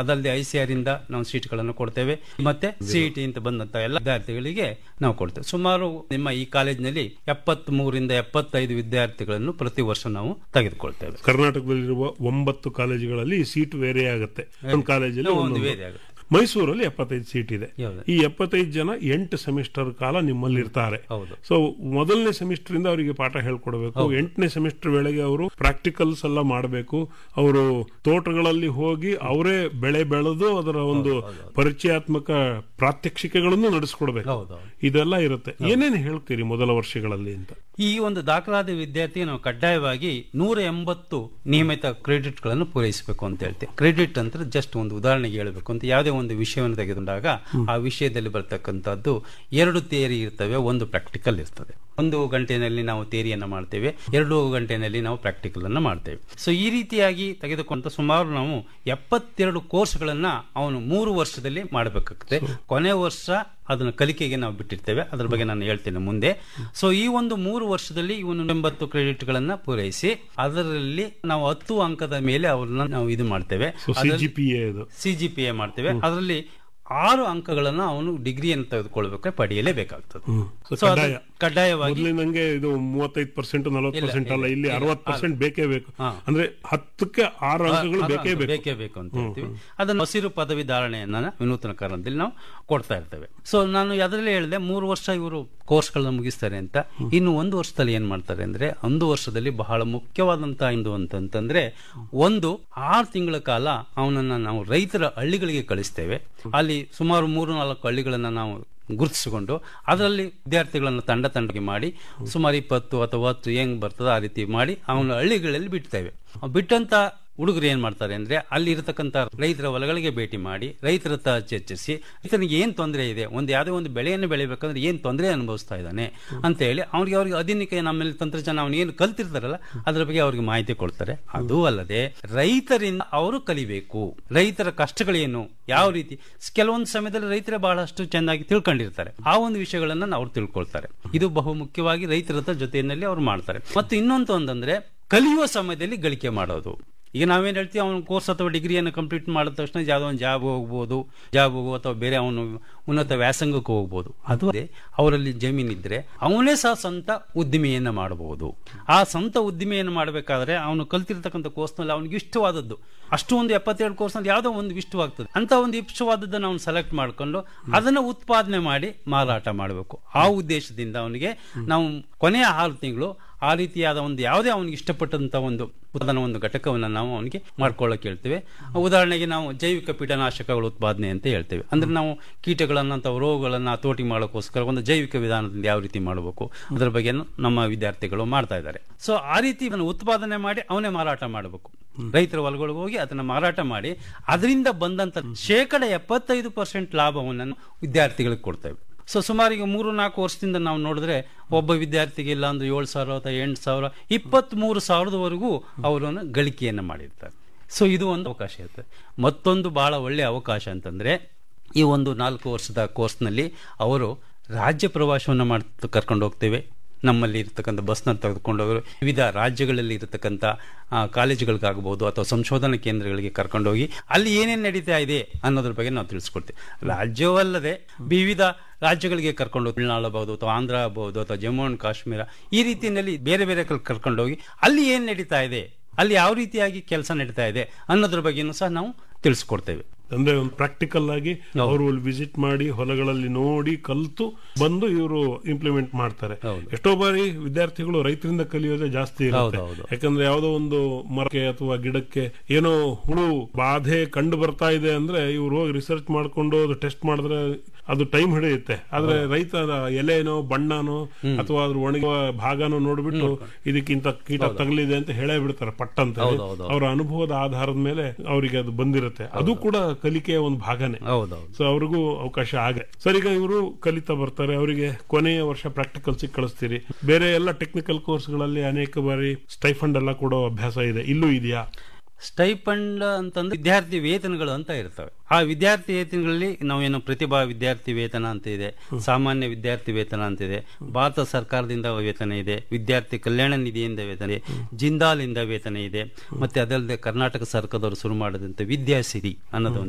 ಅದಲ್ಲದೆ I C R ಇಂದ ನಾವು ಸೀಟ್ಗಳನ್ನು ಕೊಡ್ತೇವೆ ಮತ್ತೆ ಸಿಇಟಿ ಅಂತ ಬಂದಂತ ಎಲ್ಲ ವಿದ್ಯಾರ್ಥಿಗಳಿಗೆ ನಾವು ಕೊಡ್ತೇವೆ ಸುಮಾರು ನಿಮ್ಮ ಈ ಕಾಲೇಜಿನಲ್ಲಿ ಎಪ್ಪತ್ತ್ ಮೂರಿಂದ ಎಪ್ಪತ್ತೈದು ವಿದ್ಯಾರ್ಥಿಗಳನ್ನು ಪ್ರತಿ ವರ್ಷ ನಾವು ತೆಗೆದುಕೊಳ್ತೇವೆ ಕರ್ನಾಟಕದಲ್ಲಿರುವ ಒಂಬತ್ತು ಕಾಲೇಜುಗಳಲ್ಲಿ ಈ ಸೀಟ್ ವೇರೆ ಆಗುತ್ತೆ ಒಂದು ಕಾಲೇಜಲ್ಲಿ ಒಂದು ಒಂದೊಂದು. ವೇರೆ ಆಗುತ್ತೆ. ಮೈಸೂರಲ್ಲಿ ಎಪ್ಪತ್ತೈದು ಸೀಟ್ ಇದೆ ಹೌದು. ಈ ಎಪ್ಪತ್ತೈದು ಜನ ಎಂಟು ಸೆಮಿಸ್ಟರ್ ಕಾಲ ನಿಮ್ಮಲ್ಲಿ ಇರ್ತಾರೆ ಹೌದು. ಸೊ ಮೊದಲನೇ ಸೆಮಿಸ್ಟರ್ ಇಂದ ಅವರಿಗೆ ಪಾಠ ಹೇಳ್ಕೊಡ್ಬೇಕು ಎಂಟನೇ ಸೆಮಿಸ್ಟರ್ ವೇಳೆಗೆ ಅವರು ಪ್ರಾಕ್ಟಿಕಲ್ಸ್ ಎಲ್ಲ ಮಾಡಬೇಕು ಅವರು ತೋಟಗಳಲ್ಲಿ ಹೋಗಿ ಅವರೇ ಬೆಳೆ ಬೆಳೆದು ಅದರ ಒಂದು ಪರಿಚಯಾತ್ಮಕ ಪ್ರಾತ್ಯಕ್ಷಿಕೆಗಳನ್ನು ನಡೆಸ್ಕೊಡ್ಬೇಕು ಹೌದು, ಹೌದು. ಇದೆಲ್ಲ ಇರುತ್ತೆ ಏನೇನು ಹೇಳ್ತೀರಿ ಮೊದಲ ವರ್ಷಗಳಲ್ಲಿ ಅಂತ ಈ ಒಂದು ದಾಖಲಾದ ವಿದ್ಯಾರ್ಥಿಗೆ ನಾವು ಕಡ್ಡಾಯವಾಗಿ ನೂರ ಎಂಬತ್ತು ನಿಯಮಿತ ಕ್ರೆಡಿಟ್ಗಳನ್ನು ಪೂರೈಸಬೇಕು ಅಂತ ಹೇಳ್ತೇವೆ ಕ್ರೆಡಿಟ್ ಅಂದ್ರೆ ಜಸ್ಟ್ ಒಂದು ಉದಾಹರಣೆಗೆ ಹೇಳಬೇಕು ಅಂತ ಯಾವುದೇ ಒಂದು ವಿಷಯವನ್ನು ತೆಗೆದುಕೊಂಡಾಗ ಆ ವಿಷಯದಲ್ಲಿ ಬರ್ತಕ್ಕಂಥದ್ದು ಎರಡು ಥಿಯರಿ ಇರ್ತವೆ ಒಂದು ಪ್ರಾಕ್ಟಿಕಲ್ ಇರ್ತದೆ ಒಂದು ಗಂಟೆನಲ್ಲಿ ನಾವು ಥಿಯರಿಯನ್ನು ಮಾಡ್ತೇವೆ ಎರಡು ಗಂಟೆನಲ್ಲಿ ನಾವು ಪ್ರಾಕ್ಟಿಕಲ್ ಅನ್ನು ಮಾಡ್ತೇವೆ ಸೊ ಈ ರೀತಿಯಾಗಿ ತೆಗೆದುಕೊಂಡ ಸುಮಾರು ನಾವು ಎಪ್ಪತ್ತೆರಡು ಕೋರ್ಸ್ಗಳನ್ನ ಅವನು ಮೂರು ವರ್ಷದಲ್ಲಿ ಮಾಡಬೇಕಾಗುತ್ತೆ ಕೊನೆ ವರ್ಷ ಅದನ್ನು ಕಲಿಕೆಗೆ ನಾವು ಬಿಟ್ಟಿರ್ತೇವೆ ಅದ್ರ ಬಗ್ಗೆ ನಾನು ಹೇಳ್ತೇನೆ ಮುಂದೆ ಸೊ ಈ ಒಂದು ಮೂರು ವರ್ಷದಲ್ಲಿ ಇವನು ಎಂಬತ್ತು ಕ್ರೆಡಿಟ್ಗಳನ್ನ ಪೂರೈಸಿ ಅದರಲ್ಲಿ ನಾವು ಹತ್ತು ಅಂಕದ ಮೇಲೆ ಅವ್ರನ್ನ ನಾವು ಇದು ಮಾಡ್ತೇವೆ so C G P A ಇದು ಸಿ ಜಿ ಪಿ ಎ ಮಾಡ್ತೇವೆ ಅದರಲ್ಲಿ ಆರು ಅಂಕಗಳನ್ನ ಅವನು ಡಿಗ್ರಿಯನ್ನು ತೆಗೆದುಕೊಳ್ಬೇಕಾದ್ರೆ ಪಡೆಯಲೇಬೇಕಾಗ್ತದೆ ಹ್ಮ್. So ಸೊ ಅದು ಕಡ್ಡಾಯ. ಕಡ್ಡಾಯವಾಗಿ ಮೊದಲಿನಂಗೆ ಇದು ಮೂವತ್ತೈದು ಪರ್ಸೆಂಟ್ ನಲವತ್ತು ಪರ್ಸೆಂಟ್ ಅಲ್ಲ ಇಲ್ಲಿ ಅರವತ್ತು ಪರ್ಸೆಂಟ್ ಬೇಕೇ ಬೇಕು ಹಾ. ಅಂದ್ರೆ ಹತ್ತಕ್ಕೆ ಆರು ಅಂಕಗಳು ಬೇಕೇ ಬೇಕು ಬೇಕೇ ಬೇಕು ಅಂತ ಹೇಳ್ತೀವಿ ಅದನ್ನು ಹಸಿರು ಪದವಿ ಧಾರಣೆಯನ್ನ ವಿನೂತನ ಕಾರಣದಲ್ಲಿ ನಾವು ಕೊಡ್ತಾ ಇರ್ತೇವೆ ಸೊ ನಾನು ಅದರಲ್ಲಿ ಹೇಳಿದೆ ಮೂರು ವರ್ಷ ಇವರು ಕೋರ್ಸ್ಗಳನ್ನ ಮುಗಿಸ್ತಾರೆ ಅಂತ ಇನ್ನು ಒಂದು ವರ್ಷದಲ್ಲಿ ಏನ್ ಮಾಡ್ತಾರೆ ಅಂದ್ರೆ ಒಂದು ವರ್ಷದಲ್ಲಿ ಬಹಳ ಮುಖ್ಯವಾದಂತಹ ಇದು ಅಂತಂತಂದ್ರೆ ಒಂದು ಆರು ತಿಂಗಳ ಕಾಲ ಅವನನ್ನ ನಾವು ರೈತರ ಹಳ್ಳಿಗಳಿಗೆ ಕಳಿಸ್ತೇವೆ ಅಲ್ಲಿ ಸುಮಾರು ಮೂರು ನಾಲ್ಕು ಹಳ್ಳಿಗಳನ್ನ ನಾವು ಗುರುತಿಸಿಕೊಂಡು ಅದರಲ್ಲಿ ವಿದ್ಯಾರ್ಥಿಗಳನ್ನು ತಂಡ ತಂಡಕ್ಕೆ ಮಾಡಿ ಸುಮಾರು ಇಪ್ಪತ್ತು ಅಥವಾ ಹತ್ತು ಹೆಂಗ್ ಬರ್ತದೆ ಆ ರೀತಿ ಮಾಡಿ ಅವನ ಹಳ್ಳಿಗಳಲ್ಲಿ ಬಿಡ್ತೇವೆ ಬಿಟ್ಟಂತ ಹುಡುಗರು ಏನ್ ಮಾಡ್ತಾರೆ ಅಂದ್ರೆ ಅಲ್ಲಿ ಇರತಕ್ಕಂತ ರೈತರ ಹೊಲಗಳಿಗೆ ಭೇಟಿ ಮಾಡಿ ರೈತರ ಹತ್ರ ಚರ್ಚಿಸಿ ರೈತನಿಗೆ ಏನ್ ತೊಂದರೆ ಇದೆ ಒಂದು ಯಾವುದೇ ಒಂದು ಬೆಳೆಯನ್ನು ಬೆಳಿಬೇಕಂದ್ರೆ ಏನ್ ತೊಂದರೆ ಅನುಭವಿಸ್ತಾ ಇದ್ದಾನೆ ಅಂತ ಹೇಳಿ ಅವ್ರಿಗೆ ಅವ್ರಿಗೆ ಅಧೀನಕ್ಕೆ ನಮ್ಮಲ್ಲಿ ತಂತ್ರಜ್ಞಾನ ಅವನು ಏನು ಕಲ್ತಿರ್ತಾರಲ್ಲ ಅದ್ರ ಬಗ್ಗೆ ಅವ್ರಿಗೆ ಮಾಹಿತಿ ಕೊಡ್ತಾರೆ ಅದೂ ಅಲ್ಲದೆ ರೈತರಿಂದ ಅವರು ಕಲಿಬೇಕು ರೈತರ ಕಷ್ಟಗಳೇನು ಯಾವ ರೀತಿ ಕೆಲವೊಂದು ಸಮಯದಲ್ಲಿ ರೈತರೇ ಬಹಳಷ್ಟು ಚೆನ್ನಾಗಿ ತಿಳ್ಕೊಂಡಿರ್ತಾರೆ ಆ ಒಂದು ವಿಷಯಗಳನ್ನ ಅವ್ರು ತಿಳ್ಕೊಳ್ತಾರೆ ಇದು ಬಹು ಮುಖ್ಯವಾಗಿ ರೈತರ ಹತ್ರ ಜೊತೆಯಲ್ಲಿ ಅವ್ರು ಮಾಡ್ತಾರೆ ಮತ್ತು ಇನ್ನೊಂದು ಒಂದಂದ್ರೆ ಕಲಿಯುವ ಸಮಯದಲ್ಲಿ ಗಳಿಕೆ ಮಾಡೋದು ಈಗ ನಾವೇನ್ ಹೇಳ್ತೀವಿ ಅವನು ಕೋರ್ಸ್ ಅಥವಾ ಡಿಗ್ರಿಯನ್ನು ಕಂಪ್ಲೀಟ್ ಮಾಡಿದ ತಕ್ಷಣ ಯಾವುದೋ ಒಂದು ಜಾಬ್ ಹೋಗ್ಬೋದು ಜಾಬ್ ಹೋಗೋ ಅಥವಾ ಬೇರೆ ಅವನು ಉನ್ನತ ವ್ಯಾಸಂಗಕ್ಕೆ ಹೋಗ್ಬೋದು ಅದು ಅದೇ ಅವರಲ್ಲಿ ಜಮೀನಿದ್ರೆ ಅವನೇ ಸಹ ಸ್ವಂತ ಉದ್ದಿಮೆಯನ್ನ ಮಾಡಬಹುದು ಆ ಸ್ವಂತ ಉದ್ದಿಮೆಯನ್ನು ಮಾಡಬೇಕಾದ್ರೆ ಅವನು ಕಲ್ತಿರ್ತಕ್ಕಂಥ ಕೋರ್ಸ್ನಲ್ಲಿ ಅವನಿಗೆ ಇಷ್ಟವಾದದ್ದು ಅಷ್ಟು ಒಂದು ಎಪ್ಪತ್ತೆರಡು ಕೋರ್ಸ್ನಲ್ಲಿ ಯಾವುದೋ ಒಂದು ಇಷ್ಟವಾಗ್ತದೆ ಅಂತ ಒಂದು ಇಷ್ಟವಾದದ್ದನ್ನು ಅವನು ಸೆಲೆಕ್ಟ್ ಮಾಡಿಕೊಂಡು ಅದನ್ನು ಉತ್ಪಾದನೆ ಮಾಡಿ ಮಾರಾಟ ಮಾಡಬೇಕು ಆ ಉದ್ದೇಶದಿಂದ ಅವನಿಗೆ ನಾವು ಕೊನೆಯ ಆರು ತಿಂಗಳು ಆ ರೀತಿಯಾದ ಒಂದು ಯಾವುದೇ ಅವನಿಗೆ ಇಷ್ಟಪಟ್ಟಂತ ಒಂದು ಉತ್ಪಾದನ ಒಂದು ಘಟಕವನ್ನು ನಾವು ಅವನಿಗೆ ಮಾಡ್ಕೊಳ್ಳೋಕೆ ಹೇಳ್ತೇವೆ ಉದಾಹರಣೆಗೆ ನಾವು ಜೈವಿಕ ಕೀಟನಾಶಕಗಳ ಉತ್ಪಾದನೆ ಅಂತ ಹೇಳ್ತೇವೆ ಅಂದ್ರೆ ನಾವು ಕೀಟಗಳನ್ನ ಅಥವಾ ರೋಗಗಳನ್ನ ಹತೋಟಿ ಮಾಡೋಕ್ಕೋಸ್ಕರ ಒಂದು ಜೈವಿಕ ವಿಧಾನದಿಂದ ಯಾವ ರೀತಿ ಮಾಡಬೇಕು ಅದರ ಬಗ್ಗೆ ನಮ್ಮ ವಿದ್ಯಾರ್ಥಿಗಳು ಮಾಡ್ತಾ ಇದ್ದಾರೆ ಸೊ ಆ ರೀತಿ ಇದನ್ನು ಉತ್ಪಾದನೆ ಮಾಡಿ ಅವನೇ ಮಾರಾಟ ಮಾಡಬೇಕು ರೈತರ ಹೊಲಗಳಿಗೆ ಹೋಗಿ ಅದನ್ನ ಮಾರಾಟ ಮಾಡಿ ಅದರಿಂದ ಬಂದಂತ ಶೇಕಡ ಎಪ್ಪತ್ತೈದು ಪರ್ಸೆಂಟ್ ಲಾಭವನ್ನು ವಿದ್ಯಾರ್ಥಿಗಳಿಗೆ ಕೊಡ್ತೇವೆ ಸೊ ಸುಮಾರು ಈಗ ಮೂರು ನಾಲ್ಕು ವರ್ಷದಿಂದ ನಾವು ನೋಡಿದ್ರೆ ಒಬ್ಬ ವಿದ್ಯಾರ್ಥಿಗೆ ಇಲ್ಲ ಅಂದ್ರೆ ಏಳು ಸಾವಿರ ಅಥವಾ ಎಂಟು ಸಾವಿರ ಇಪ್ಪತ್ತ್ ಮೂರು ಸಾವಿರದವರೆಗೂ ಅವರನ್ನು ಗಳಿಕೆಯನ್ನು ಮಾಡಿರ್ತಾರೆ ಸೊ ಇದು ಒಂದು ಅವಕಾಶ ಇರುತ್ತೆ ಮತ್ತೊಂದು ಬಹಳ ಒಳ್ಳೆಯ ಅವಕಾಶ ಅಂತಂದ್ರೆ ಈ ಒಂದು ನಾಲ್ಕು ವರ್ಷದ ಕೋರ್ಸ್ನಲ್ಲಿ ಅವರು ರಾಜ್ಯ ಪ್ರವಾಸವನ್ನು ಮಾಡ್ತಾ ಕರ್ಕೊಂಡು ಹೋಗ್ತೇವೆ ನಮ್ಮಲ್ಲಿ ಇರತಕ್ಕಂಥ ಬಸ್ನ ತೆಗೆದುಕೊಂಡು ಹೋಗಿ ವಿವಿಧ ರಾಜ್ಯಗಳಲ್ಲಿ ಇರತಕ್ಕಂಥ ಆ, ಕಾಲೇಜುಗಳಿಗಾಗಬಹುದು ಅಥವಾ ಸಂಶೋಧನಾ ಕೇಂದ್ರಗಳಿಗೆ ಕರ್ಕೊಂಡೋಗಿ ಅಲ್ಲಿ ಏನೇನು ನಡೀತಾ ಇದೆ ಅನ್ನೋದ್ರ ಬಗ್ಗೆ ನಾವು ತಿಳಿಸ್ಕೊಡ್ತೀವಿ ರಾಜ್ಯವಲ್ಲದೆ ವಿವಿಧ ರಾಜ್ಯಗಳಿಗೆ ಕರ್ಕೊಂಡು ಹೋಗಿ ತಮಿಳುನಾಡು ಆಗ್ಬೋದು ಅಥವಾ ಆಂಧ್ರ ಆಗ್ಬೋದು ಅಥವಾ ಜಮ್ಮು ಅಂಡ್ ಕಾಶ್ಮೀರ ಈ ರೀತಿಯಲ್ಲಿ ಬೇರೆ ಬೇರೆ ಕಡೆ ಕರ್ಕೊಂಡೋಗಿ ಅಲ್ಲಿ ಏನ್ ನಡೀತಾ ಇದೆ ಅಲ್ಲಿ ಯಾವ ರೀತಿಯಾಗಿ ಕೆಲಸ ನಡೀತಾ ಇದೆ ಅನ್ನೋದ್ರ ಬಗ್ಗೆನೂ ಸಹ ನಾವು ತಿಳಿಸ್ಕೊಡ್ತೇವೆ ಅಂದ್ರೆ ಒಂದು ಪ್ರಾಕ್ಟಿಕಲ್ ಆಗಿ ಅವರು ವಿಸಿಟ್ ಮಾಡಿ ಹೊಲಗಳಲ್ಲಿ ನೋಡಿ ಕಲ್ತು ಬಂದು ಇವರು ಇಂಪ್ಲಿಮೆಂಟ್ ಮಾಡ್ತಾರೆ ಹೌದು. ಎಷ್ಟೋ ಬಾರಿ ವಿದ್ಯಾರ್ಥಿಗಳು ರೈತರಿಂದ ಕಲಿಯೋದೇ ಜಾಸ್ತಿ ಇರುತ್ತೆ ಹೌದು, ಹೌದು. ಯಾಕಂದ್ರೆ ಯಾವುದೋ ಒಂದು ಮರಕ್ಕೆ ಅಥವಾ ಗಿಡಕ್ಕೆ ಏನೋ ಹುಳು ಬಾಧೆ ಕಂಡು ಬರ್ತಾ ಇದೆ ಅಂದ್ರೆ ಇವ್ರು ಹೋಗಿ ರಿಸರ್ಚ್ ಮಾಡ್ಕೊಂಡು ಅದು ಟೆಸ್ಟ್ ಮಾಡಿದ್ರೆ ಅದು ಟೈಮ್ ಹಿಡಿಯುತ್ತೆ ಆದ್ರೆ ರೈತ ಅದ ಎಲೆನೋ ಬಣ್ಣನೋ ಅಥವಾ ಅದ್ರ ಒಣಗುವ ಭಾಗನೋ ನೋಡ್ಬಿಟ್ಟು ಇದಕ್ಕಿಂತ ಕೀಟ ತಗಲಿದೆ ಅಂತ ಹೇಳೇ ಬಿಡ್ತಾರೆ ಪಟ್ ಅಂತ ಹೇಳಿ. ಹೌದು, ಹೌದು. ಅವರ ಅನುಭವದ ಆಧಾರದ ಮೇಲೆ ಅವರಿಗೆ ಅದು ಬಂದಿರುತ್ತೆ ಅದು ಕೂಡ ಕಲಿಕೆಯ ಒಂದು ಭಾಗನೇ ಹೌದೌದು ಸೊ ಅವ್ರಿಗೂ ಅವಕಾಶ ಆಗ ಸರ್ ಈಗ ಇವರು ಕಲಿತಾ ಬರ್ತಾರೆ ಅವರಿಗೆ ಕೊನೆಯ ವರ್ಷ ಪ್ರಾಕ್ಟಿಕಲ್ಸ್ ಕಳಿಸ್ತೀರಿ ಬೇರೆ ಎಲ್ಲ ಟೆಕ್ನಿಕಲ್ ಕೋರ್ಸ್ಗಳಲ್ಲಿ ಅನೇಕ ಬಾರಿ ಸ್ಟೈಫಂಡ್ ಎಲ್ಲ ಕೊಡೋ ಅಭ್ಯಾಸ ಇದೆ ಇಲ್ಲೂ ಇದೆಯಾ ಸ್ಟೈಪಂಡ್ ಅಂತಂದ್ರೆ ವಿದ್ಯಾರ್ಥಿ ವೇತನಗಳು ಅಂತ ಇರ್ತವೆ ಆ ವಿದ್ಯಾರ್ಥಿ ವೇತನಗಳಲ್ಲಿ ನಾವೇನು ಪ್ರತಿಭಾ ವಿದ್ಯಾರ್ಥಿ ವೇತನ ಅಂತ ಇದೆ ಸಾಮಾನ್ಯ ವಿದ್ಯಾರ್ಥಿ ವೇತನ ಅಂತ ಇದೆ ಭಾರತ ಸರ್ಕಾರದಿಂದ ವೇತನ ಇದೆ ವಿದ್ಯಾರ್ಥಿ ಕಲ್ಯಾಣ ನಿಧಿಯಿಂದ ವೇತನ ಇದೆ ಜಿಂದಾಲ್ ಇಂದ ವೇತನ ಇದೆ ಮತ್ತೆ ಅದಲ್ಲದೆ ಕರ್ನಾಟಕ ಸರ್ಕಾರದವರು ಶುರು ಮಾಡಿದಂತೆ ವಿದ್ಯಾಸಿರಿ ಅನ್ನೋದು ಒಂದು